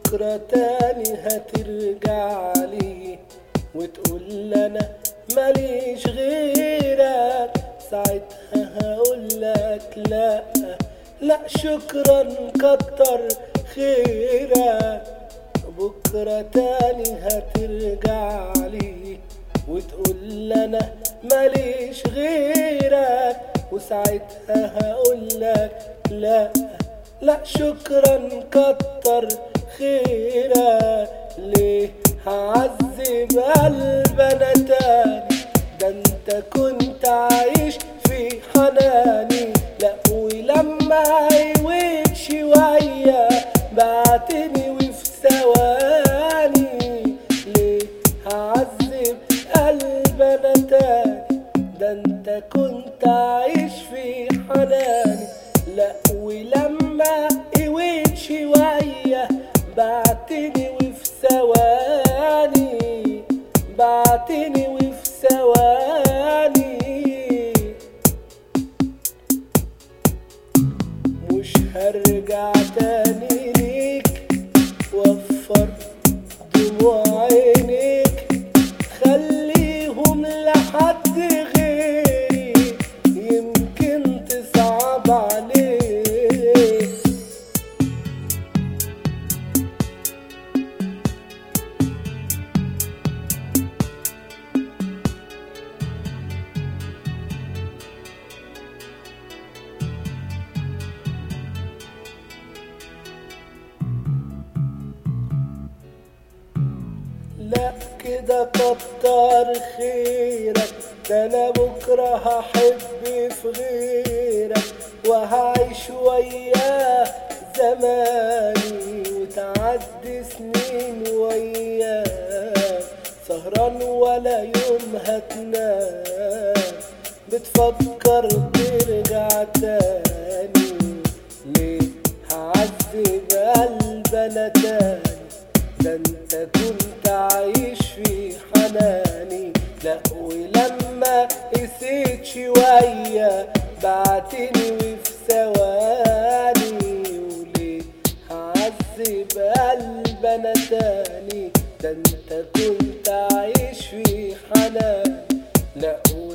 بكرة تاني هترجع لي وتقول لي انا ماليش غيرك ساعتها هقولك لا لا شكرا كتر خيرك بكرة تاني هترجع لي وتقول لي انا ماليش غيرك وساعتها هقولك لا لا شكرا كتر خيرك ليه هعذب قلبنا تاني ده انت كنت عايش في حناني لا ولما عيوت شوية بعتني وفي ثواني ليه هعذب قلبنا تاني ده انت كنت عايش في حناني لا ولما قويت شوية بعتني وفي ثواني بعتني وفي ثواني مش هرجع تاني ليك وفر دموع عينيك خليهم لحد غيري يمكن تصعب عليك لا كده كتر خيرك ده انا بكره هحب في غيرك وهعيش وياه زماني وتعدي سنين وياه سهران ولا يوم هتنام بتفكر ترجع تاني ليه هعذب قلبنا تاني ده انت كنت عايش في حناني لا ولما قسيت شوية بعتني وفي ثواني وليه هعذب قلبنا تاني ده انت كنت عايش في حناني لا